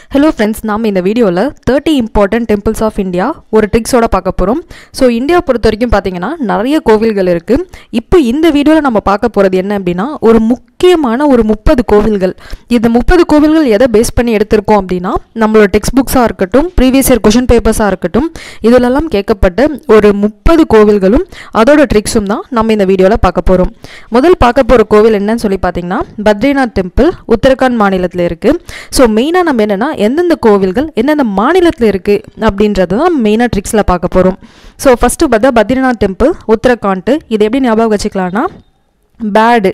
hello friends நாம் இந்த வீடியோவில் thirty important temples of India ஒரு ட்ரிக்ஸோட பார்க்க போகிறோம் ஸோ இந்தியா பொறுத்த வரைக்கும் பார்த்தீங்கன்னா நிறைய கோவில்கள் இருக்குது இப்போ இந்த வீடியோவில் நம்ம பார்க்க போகிறது என்ன அப்படின்னா ஒரு முக்கியமான ஒரு முப்பது கோவில்கள் இந்த முப்பது கோவில்கள் எதை பேஸ் பண்ணி எடுத்திருக்கோம் அப்படின்னா நம்மளோட டெக்ஸ்ட் புக்ஸாக இருக்கட்டும் ப்ரீவியஸ் இயர் கொஷின் பேப்பர்ஸாக இருக்கட்டும் இதிலெல்லாம் கேட்கப்பட்ட ஒரு முப்பது கோவில்களும் அதோட ட்ரிக்ஸும் தான் நம்ம இந்த வீடியோவில் பார்க்க போகிறோம் முதல் பார்க்க போகிற கோவில் என்னன்னு சொல்லி பார்த்தீங்கன்னா பத்ரிநாத் டெம்பிள் உத்தரகாண்ட் மாநிலத்தில் இருக்குது ஸோ மெயினாக நம்ம என்னென்னா எந்தெந்த கோவில்கள் எந்தெந்த மாநிலத்தில் இருக்குது அப்படின்றது தான் மெயினாக ட்ரிக்ஸில் பார்க்க போகிறோம் ஸோ ஃபஸ்ட்டு பார்த்தா பத்ரிநாத் டெம்பிள் உத்தரகாண்ட் இது எப்படி ஞாபகம் வச்சுக்கலாம்னா பேடு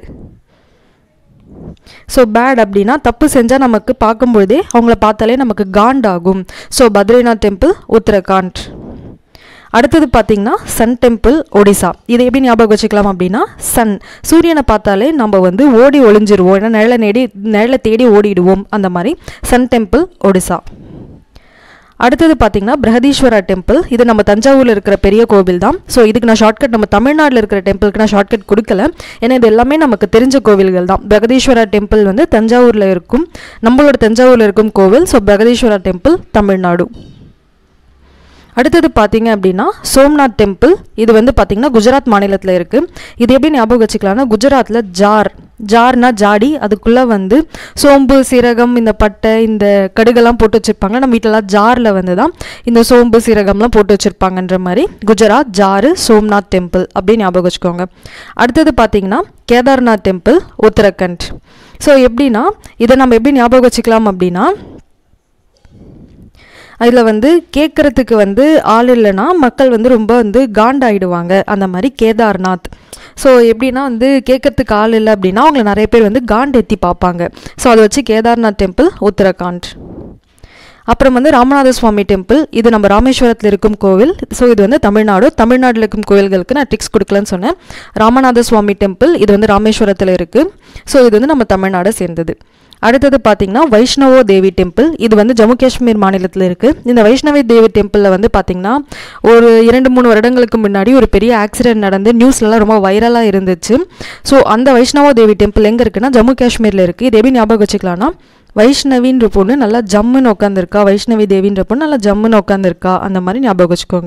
ஸோ பேட் அப்படின்னா தப்பு செஞ்சால் நமக்கு பார்க்கும்பொழுதே அவங்கள பார்த்தாலே நமக்கு காண்டாகும் ஸோ பத்ரிநாத் டெம்பிள் உத்தரகாண்ட் அடுத்தது பார்த்தீங்கன்னா சன் டெம்பிள் ஒடிசா இதை எப்படி ஞாபகம் வச்சுக்கலாம் அப்படின்னா சன் சூரியனை பார்த்தாலே நம்ம வந்து ஓடி ஒளிஞ்சிருவோம் ஏன்னா நிழலை நேடி நிழலை தேடி ஓடிடுவோம் அந்த மாதிரி சன் டெம்பிள் ஒடிசா அடுத்தது பார்த்தீங்கன்னா பிரகதீஸ்வரா டெம்பிள் இது நம்ம தஞ்சாவூரில் இருக்கிற பெரிய கோவில் தான் ஸோ இதுக்கு நான் ஷார்ட்கட் நம்ம தமிழ்நாட்டில் இருக்கிற டெம்பிளுக்கு நான் ஷார்ட்கட் கொடுக்கல ஏன்னா இது எல்லாமே நமக்கு தெரிஞ்ச கோவில்கள் தான் பிரகதீஸ்வரா டெம்பிள் வந்து தஞ்சாவூரில் இருக்கும் நம்மளோட தஞ்சாவூரில் இருக்கும் கோவில் ஸோ பிரகதீஸ்வரா டெம்பிள் தமிழ்நாடு அடுத்தது பார்த்தீங்க அப்படின்னா சோம்நாத் டெம்பிள் இது வந்து பார்த்தீங்கன்னா குஜராத் மாநிலத்தில் இருக்குது இது எப்படி ஞாபகம் வச்சுக்கலாம்னா குஜராத்தில் ஜார் ஜார்னா ஜாடி அதுக்குள்ளே வந்து சோம்பு சீரகம் இந்த பட்டை இந்த கடுகெல்லாம் போட்டு வச்சுருப்பாங்க நம்ம வீட்டிலலாம் ஜாரில் வந்து தான் இந்த சோம்பு சீரகம்லாம் போட்டு வச்சுருப்பாங்கன்ற மாதிரி குஜராத் ஜாரு சோம்நாத் டெம்பிள் அப்படின்னு ஞாபகம் வச்சுக்கோங்க அடுத்தது பார்த்தீங்கன்னா கேதார்நாத் டெம்பிள் உத்தரகண்ட் ஸோ எப்படின்னா இதை நம்ம எப்படி ஞாபகம் வச்சுக்கலாம் அப்படின்னா அதில் வந்து கேட்குறதுக்கு வந்து ஆள் இல்லைன்னா மக்கள் வந்து ரொம்ப வந்து காண்டாயிடுவாங்க அந்த மாதிரி கேதார்நாத் ஸோ எப்படின்னா வந்து கேட்கறதுக்கு ஆள் இல்லை அப்படின்னா அவங்கள நிறைய பேர் வந்து காண்ட் எத்தி பார்ப்பாங்க ஸோ அதை வச்சு கேதார்நாத் டெம்பிள் உத்தரகாண்ட் அப்புறம் வந்து ராமநாத சுவாமி டெம்பிள் இது நம்ம ராமேஸ்வரத்தில் இருக்கும் கோவில் ஸோ இது வந்து தமிழ்நாடு தமிழ்நாட்டில் இருக்கும் கோவில்களுக்கு நான் டிக்ஸ் கொடுக்கலன்னு சொன்னேன் ராமநாத சுவாமி டெம்பிள் இது வந்து ராமேஸ்வரத்தில் இருக்குது ஸோ இது வந்து நம்ம தமிழ்நாடை சேர்ந்தது அடுத்தது பார்த்தீங்கன்னா வைஷ்ணவோ தேவி டெம்பிள் இது வந்து ஜம்மு காஷ்மீர் மாநிலத்தில் இருக்குது இந்த வைஷ்ணவி தேவி டெம்பிளில் வந்து பார்த்தீங்கன்னா ஒரு இரண்டு மூணு வருடங்களுக்கு முன்னாடி ஒரு பெரிய ஆக்சிடென்ட் நடந்து நியூஸ்லலாம் ரொம்ப வைரலாக இருந்துச்சு ஸோ அந்த வைஷ்ணவோ தேவி டெம்பிள் எங்கே இருக்குன்னா ஜம்மு காஷ்மீரில் இருக்குது இது எப்படி ஞாபகம் வச்சுக்கலாம்னா வைஷ்ணவின்ற பொண்ணு நல்லா ஜம்முன்னு உட்காந்துருக்கா வைஷ்ணவி தேவின்ற பொண்ணு நல்லா ஜம்முன்னு உட்காந்துருக்கா அந்த மாதிரி ஞாபகம் வச்சுக்கோங்க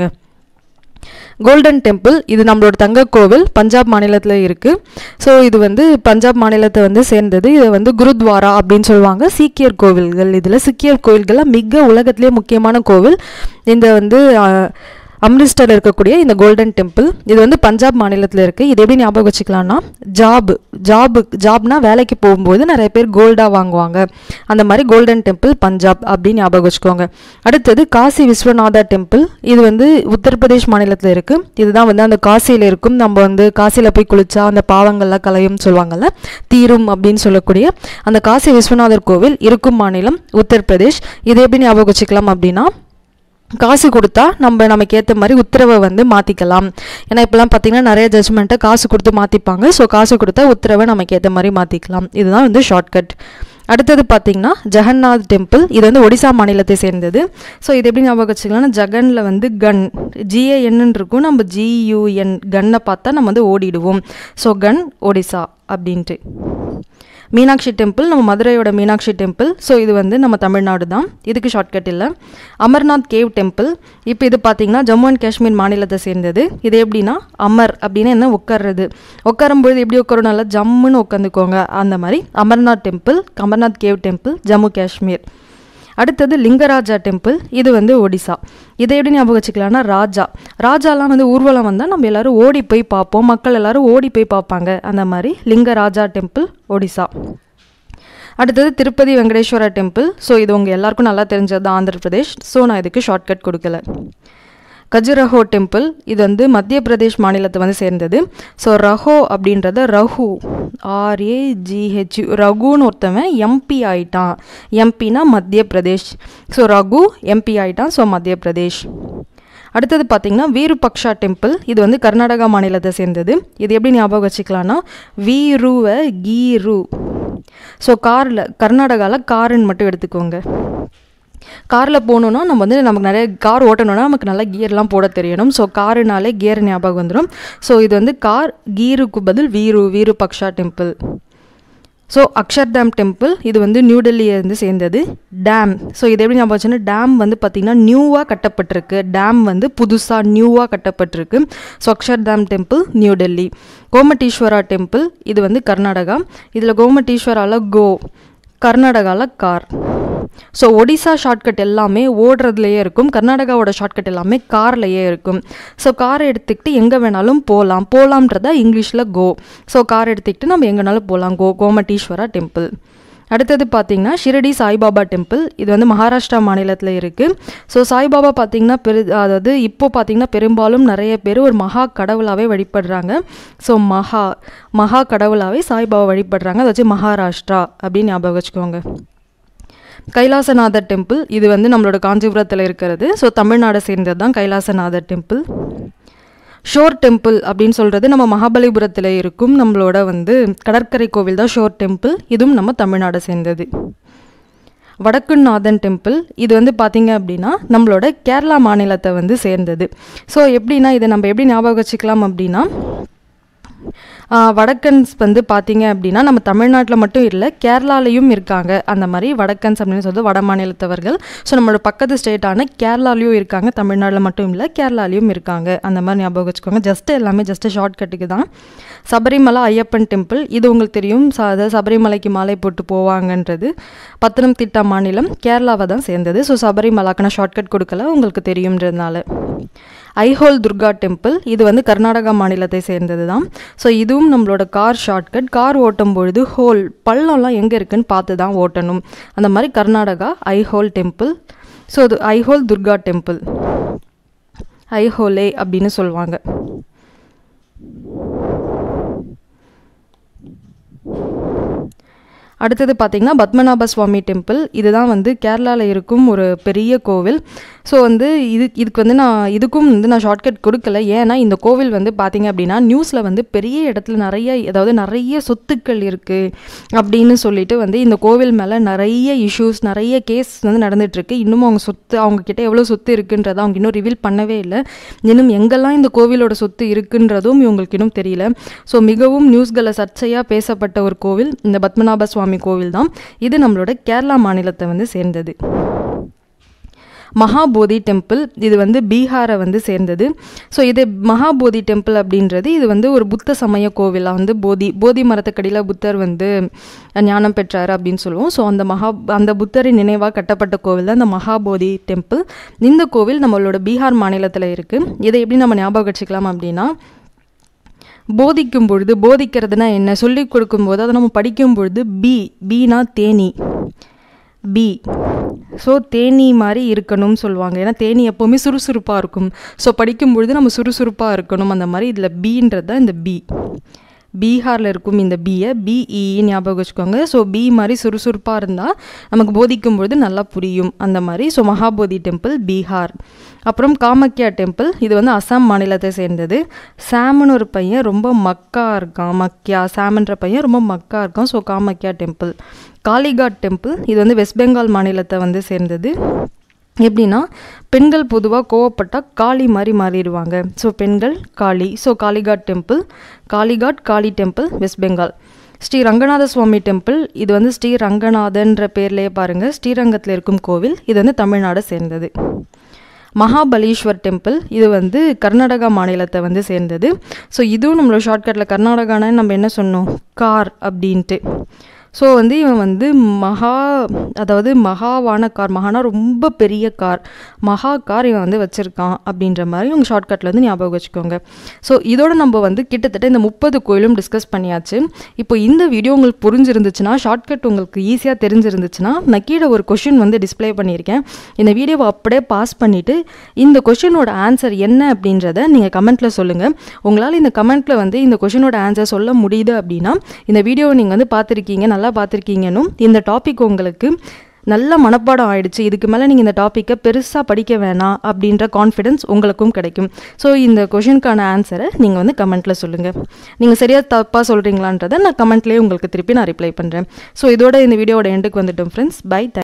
கோல்டன் டெம்பிள் இது நம்மளோட தங்க கோவில் பஞ்சாப் மாநிலத்தில் இருக்குது ஸோ இது வந்து பஞ்சாப் மாநிலத்தை வந்து சேர்ந்தது இதை வந்து குருத்வாரா அப்படின்னு சொல்லுவாங்க சீக்கியர் கோவில்கள் இதில் சீக்கியர் கோவில்கள்லாம் மிக உலகத்திலே முக்கியமான கோவில் இந்த வந்து அம்ரிஸ்டரில் இருக்கக்கூடிய இந்த கோல்டன் டெம்பிள் இது வந்து பஞ்சாப் மாநிலத்தில் இருக்குது இது எப்படி ஞாபகம் வச்சுக்கலாம்னா ஜாப் ஜாபு ஜாப்னா வேலைக்கு போகும்போது நிறைய பேர் கோல்டாக வாங்குவாங்க அந்த மாதிரி கோல்டன் டெம்பிள் பஞ்சாப் அப்படின்னு ஞாபகம் வச்சுக்கோங்க அடுத்தது காசி விஸ்வநாதா டெம்பிள் இது வந்து உத்தரப்பிரதேஷ் மாநிலத்தில் இருக்குது இதுதான் வந்து அந்த காசியில் இருக்கும் நம்ம வந்து காசியில் போய் குளிச்சா அந்த பாவங்கள்லாம் கலையும் சொல்லுவாங்கல்ல தீரும் அப்படின்னு சொல்லக்கூடிய அந்த காசி விஸ்வநாதர் கோவில் இருக்கும் மாநிலம் உத்தரப்பிரதேஷ் இது எப்படி ஞாபகம் வச்சுக்கலாம் அப்படின்னா காசு கொடுத்தா நம்ம நமக்கு ஏற்ற மாதிரி உத்தரவை வந்து மாற்றிக்கலாம் ஏன்னா இப்போலாம் பார்த்தீங்கன்னா நிறைய ஜட்ஜ்மெண்ட்டை காசு கொடுத்து மாற்றிப்பாங்க ஸோ காசு கொடுத்தா உத்தரவை நமக்கு ஏற்ற மாதிரி மாற்றிக்கலாம் இதுதான் வந்து ஷார்ட்கட் அடுத்தது பார்த்தீங்கன்னா ஜெகநாத் டெம்பிள் இது வந்து ஒடிசா மாநிலத்தை சேர்ந்தது ஸோ இது எப்படி ஞாபகம் வச்சுக்கலாம்னா ஜகனில் வந்து கன் ஜிஏஎன்னு இருக்கும் நம்ம ஜியூஎன் கன்னை பார்த்தா நம்ம வந்து ஓடிடுவோம் ஸோ கன் ஒடிசா அப்படின்ட்டு மீனாட்சி டெம்பிள் நம்ம மதுரையோட மீனாட்சி டெம்பிள் ஸோ இது வந்து நம்ம தமிழ்நாடு தான் இதுக்கு ஷார்ட்கட் இல்லை அமர்நாத் கேவ் டெம்பிள் இப்போ இது பார்த்தீங்கன்னா ஜம்மு அண்ட் காஷ்மீர் மாநிலத்தை சேர்ந்தது இது எப்படின்னா அமர் அப்படின்னு என்ன உட்கார்றது உட்காரும்பொழுது எப்படி உட்காரும் நல்லா ஜம்முன்னு உட்காந்துக்கோங்க அந்த மாதிரி Amarnath temple Amarnath cave temple Jammu Kashmir அடுத்தது லிங்கராஜா டெம்பிள் இது வந்து ஒடிசா இதை எப்படி ஞாபகம் வச்சுக்கலாம்னா ராஜா ராஜாலாம் வந்து ஊர்வலம் வந்தால் நம்ம எல்லோரும் ஓடி போய் பார்ப்போம் மக்கள் எல்லோரும் ஓடி போய் பார்ப்பாங்க அந்த மாதிரி லிங்கராஜா டெம்பிள் ஒடிசா அடுத்தது திருப்பதி வெங்கடேஸ்வரா டெம்பிள் ஸோ இது உங்கள் எல்லாருக்கும் நல்லா தெரிஞ்சது ஆந்திர பிரதேஷ் ஸோ நான் இதுக்கு ஷார்ட்கட் கொடுக்கல கஜுரஹோ டெம்பிள் இது வந்து மத்திய பிரதேஷ் மாநிலத்தை வந்து சேர்ந்தது ஸோ ரஹோ அப்படின்றத ரகு ஆர்ஏஜிஹெச்யூ ரகுன்னு ஒருத்தவன் எம்பி ஆயிட்டான் எம்பினா மத்திய பிரதேஷ் ஸோ ரகு எம்பி ஆயிட்டான் ஸோ மத்திய பிரதேஷ் அடுத்தது பார்த்தீங்கன்னா வீருபக்ஷா டெம்பிள் இது வந்து கர்நாடகா மாநிலத்தை சேர்ந்தது இது எப்படி ஞாபகம் வச்சுக்கலாம்னா வீருவ கீரு ஸோ காரில் கர்நாடகாவில் காருன்னு மட்டும் எடுத்துக்கோங்க காரில் போகணுன்னா நம்ம வந்து நமக்கு நிறைய கார் ஓட்டணும்னா நமக்கு நல்லா கியர்லாம் போட தெரியணும் ஸோ காருனாலே கியர் ஞாபகம் வந்துடும் ஸோ இது வந்து கார் கீருக்கு பதில் வீரு வீரு பக்ஷா டெம்பிள் ஸோ அக்ஷர்தாம் டெம்பிள் இது வந்து நியூ டெல்லியிலேருந்து சேர்ந்தது டேம் ஸோ இது எப்படி ஞாபகம் வச்சுன்னா டேம் வந்து பார்த்திங்கன்னா நியூவாக கட்டப்பட்டிருக்கு டேம் வந்து புதுசாக நியூவாக கட்டப்பட்டிருக்கு so Akshardham temple new Delhi Gommateshwara temple இது வந்து கர்நாடகா இதில் கோமட்டீஸ்வராவில் கோ கர்நாடகாவில் கார் ஸோ ஒடிசா ஷார்ட்கட் எல்லாமே ஓடுறதுலையே இருக்கும் கர்நாடகாவோட ஷார்ட்கட் எல்லாமே கார்லையே இருக்கும் ஸோ கார் எடுத்துக்கிட்டு எங்கே வேணாலும் போகலாம் போகலான்றதா இங்கிலீஷில் கோ ஸோ கார் எடுத்துக்கிட்டு நம்ம எங்கேனாலும் போகலாம் கோ கோமட்டீஸ்வரா டெம்பிள் அடுத்தது பார்த்தீங்கன்னா ஷிரடி சாய்பாபா டெம்பிள் இது வந்து மகாராஷ்டிரா மாநிலத்தில் இருக்குது ஸோ சாய்பாபா பார்த்தீங்கன்னா பெரு அதாவது இப்போ பார்த்தீங்கன்னா பெரும்பாலும் நிறைய பேர் ஒரு மகா கடவுளாகவே வழிபடுறாங்க ஸோ மகா மகா கடவுளாகவே சாய்பாபா வழிபடுறாங்க அதை வச்சு மகாராஷ்டிரா அப்படின்னு ஞாபகம் வச்சுக்கோங்க கைலாசநாதர் டெம்பிள் இது வந்து நம்மளோட காஞ்சிபுரத்தில் இருக்கிறது ஸோ தமிழ்நாடை சேர்ந்தது தான் கைலாசநாதர் டெம்பிள் ஷோர் டெம்பிள் அப்படின்னு சொல்கிறது நம்ம மகாபலிபுரத்தில் இருக்கும் நம்மளோட வந்து கடற்கரை கோவில் தான் ஷோர் டெம்பிள் இதுவும் நம்ம தமிழ்நாடை சேர்ந்தது வடக்குநாதன் டெம்பிள் இது வந்து பார்த்திங்க அப்படின்னா நம்மளோட கேரளா மாநிலத்தை வந்து சேர்ந்தது ஸோ எப்படின்னா இதை நம்ம எப்படி ஞாபகம் வச்சுக்கலாம் அப்படின்னா வடக்கன்ஸ் வந்து பார்த்தீங்க அப்படின்னா நம்ம தமிழ்நாட்டில் மட்டும் இல்லை கேரளாலையும் இருக்காங்க அந்த மாதிரி வடக்கன்ஸ் அப்படின்னு சொல்லிட்டு வட மாநிலத்தவர்கள் ஸோ நம்மளோட பக்கத்து ஸ்டேட்டான கேரளாலையும் இருக்காங்க தமிழ்நாட்டில் மட்டும் இல்லை கேரளாலையும் இருக்காங்க அந்த மாதிரி ஞாபகம் வச்சுக்கோங்க ஜஸ்ட் எல்லாமே ஜஸ்ட் ஷார்ட்கட்டுக்கு தான் சபரிமலை ஐயப்பன் டெம்பிள் இது உங்களுக்கு தெரியும் ச அதாவது சபரிமலைக்கு மாலை போட்டு போவாங்கன்றது பத்தனம்திட்டா மாநிலம் கேரளாவை தான் சேர்ந்தது ஸோ சபரிமலாக்கான ஷார்ட்கட் கொடுக்கல உங்களுக்கு தெரியுன்றதுனால ஐஹோல் துர்கா டெம்பிள் இது வந்து கர்நாடகா மாநிலத்தை சேர்ந்தது தான் ஸோ இதுவும் நம்மளோட கார் ஷார்ட்கட் கார் ஓட்டும் பொழுது ஹோல் பள்ளம்லாம் எங்கே இருக்குன்னு பார்த்து தான் ஓட்டணும் அந்த மாதிரி கர்நாடகா ஐஹோல் டெம்பிள் ஸோ அது ஐஹோல் துர்கா டெம்பிள் ஐஹோலே அப்படின்னு சொல்லுவாங்க அடுத்தது பார்த்திங்கன்னா பத்மநாப சுவாமி டெம்பிள் இதுதான் வந்து கேரளாவில் இருக்கும் ஒரு பெரிய கோவில் ஸோ வந்து இது இதுக்கு வந்து நான் இதுக்கும் வந்து நான் ஷார்ட்கட் கொடுக்கல ஏன்னா இந்த கோவில் வந்து பார்த்திங்க அப்படின்னா நியூஸில் வந்து பெரிய இடத்துல நிறைய அதாவது நிறைய சொத்துக்கள் இருக்குது அப்படின்னு சொல்லிட்டு வந்து இந்த கோவில் மேலே நிறைய இஷ்யூஸ் நிறைய கேஸ் வந்து நடந்துகிட்ருக்கு இன்னும் அவங்க சொத்து அவங்கக்கிட்ட எவ்வளோ சொத்து இருக்குன்றதை அவங்க இன்னும் ரிவீல் பண்ணவே இல்லை இன்னும் எங்கெல்லாம் இந்த கோவிலோட சொத்து இருக்குன்றதும் இவங்களுக்கு இன்னும் தெரியல ஸோ மிகவும் நியூஸ்களை சர்ச்சையாக பேசப்பட்ட ஒரு கோவில் இந்த பத்மநாப சுவாமி சுவாமி கோவில் தான் இது நம்மளோட கேரளா மாநிலத்தை வந்து சேர்ந்தது மகாபோதி டெம்பிள் இது வந்து பீகாரை வந்து சேர்ந்தது ஸோ இது மகாபோதி டெம்பிள் அப்படின்றது இது வந்து ஒரு புத்த சமய கோவிலாக வந்து போதி போதி மரத்துக்கடியில் புத்தர் வந்து ஞானம் பெற்றார் அப்படின்னு சொல்லுவோம் ஸோ அந்த மகா அந்த புத்தரின் நினைவாக கட்டப்பட்ட கோவில் தான் இந்த மகாபோதி டெம்பிள் இந்த கோவில் நம்மளோட பீகார் மாநிலத்தில் இருக்குது இதை எப்படி நம்ம ஞாபகம் வச்சுக்கலாம் அப்படின்னா போதிக்கும் பொழுது போதிக்கிறதுனா என்ன சொல்லி கொடுக்கும்போது அதை நம்ம படிக்கும் பொழுது பி பீனா தேனி பி ஸோ தேனி மாதிரி இருக்கணும்னு சொல்லுவாங்க ஏன்னா தேனி எப்போவுமே சுறுசுறுப்பாக இருக்கும் ஸோ படிக்கும் பொழுது நம்ம சுறுசுறுப்பாக இருக்கணும் அந்த மாதிரி இதில் பீன்றது தான் இந்த பி பீகாரில் இருக்கும் இந்த பியை பிஇ ஞாபகம் வச்சுக்கோங்க ஸோ பி மாதிரி சுறுசுறுப்பாக இருந்தால் நமக்கு போதிக்கும் பொழுது நல்லா புரியும் அந்த மாதிரி ஸோ மகாபோதி டெம்பிள் பீகார் அப்புறம் காமக்யா டெம்பிள் இது வந்து அசாம் மாநிலத்தை சேர்ந்தது சாம்னு ஒரு பையன் ரொம்ப மக்கா இருக்கான் மக்கியா சாம்ன்ற பையன் ரொம்ப மக்கா இருக்கான் so Kamakhya temple Kalighat temple இது வந்து வெஸ்ட் பெங்கால் மாநிலத்தை வந்து சேர்ந்தது எப்படின்னா பெண்கள் பொதுவாக கோவப்பட்டால் காளி மாதிரி மாறிடுவாங்க ஸோ பெண்கள் Kali so Kalighat temple Kalighat Kali temple west Bengal Shri Ranganatha Swamy temple இது வந்து ஸ்ரீ ரங்கநாதன்ற பேர்லேயே பாருங்கள் ஸ்ரீரங்கத்தில் இருக்கும் கோவில் இது வந்து தமிழ்நாடை சேர்ந்தது மகாபலீஸ்வர் டெம்பிள் இது வந்து கர்நாடகா மாநிலத்தை வந்து சேர்ந்தது ஸோ இதுவும் நம்மளோட ஷார்ட்கட்டில் கர்நாடகான நம்ம என்ன சொன்னோம் கார் அப்படின்ட்டு ஸோ வந்து இவன் வந்து மகா அதாவது மகாவான கார் மகானா ரொம்ப பெரிய கார் மகா கார் இவன் வந்து வச்சுருக்கான் அப்படின்ற மாதிரி உங்கள் ஷார்ட்கட்டில் வந்து ஞாபகம் வச்சுக்கோங்க ஸோ இதோட நம்ம வந்து கிட்டத்தட்ட இந்த முப்பது கோயிலும் டிஸ்கஸ் பண்ணியாச்சு இப்போ இந்த வீடியோ உங்களுக்கு புரிஞ்சிருந்துச்சுன்னா ஷார்ட்கட் உங்களுக்கு ஈஸியாக தெரிஞ்சிருந்துச்சுன்னா நான் கீழே ஒரு கொஷின் வந்து டிஸ்ப்ளே பண்ணியிருக்கேன் இந்த வீடியோவை அப்படியே பாஸ் பண்ணிவிட்டு இந்த கொஷினோட ஆன்சர் என்ன அப்படின்றத நீங்கள் கமெண்ட்டில் சொல்லுங்கள் உங்களால் இந்த கமெண்ட்டில் வந்து இந்த கொஷினோட ஆன்சர் சொல்ல முடியுது அப்படின்னா இந்த வீடியோவை நீங்கள் வந்து பார்த்துருக்கீங்க நல்லா பார்த்துருக்கீங்கன்னும் இந்த டாபிக் உங்களுக்கு நல்ல மனப்பாடம் ஆயிடுச்சு இதுக்கு மேலே நீங்கள் இந்த டாப்பிக்கை பெருசாக படிக்க வேணாம் அப்படின்ற கான்ஃபிடென்ஸ் உங்களுக்கும் கிடைக்கும் ஸோ இந்த கொஷினுக்கான ஆன்சரை நீங்கள் வந்து கமெண்ட்டில் சொல்லுங்கள் நீங்கள் சரியாக தப்பாக சொல்கிறீங்களான்றதை நான் கமெண்ட்லேயே உங்களுக்கு திருப்பி நான் ரிப்ளை பண்ணுறேன் ஸோ இதோட இந்த வீடியோட எண்டுக்கு வந்துட்டோம் ஃப்ரெண்ட்ஸ் பை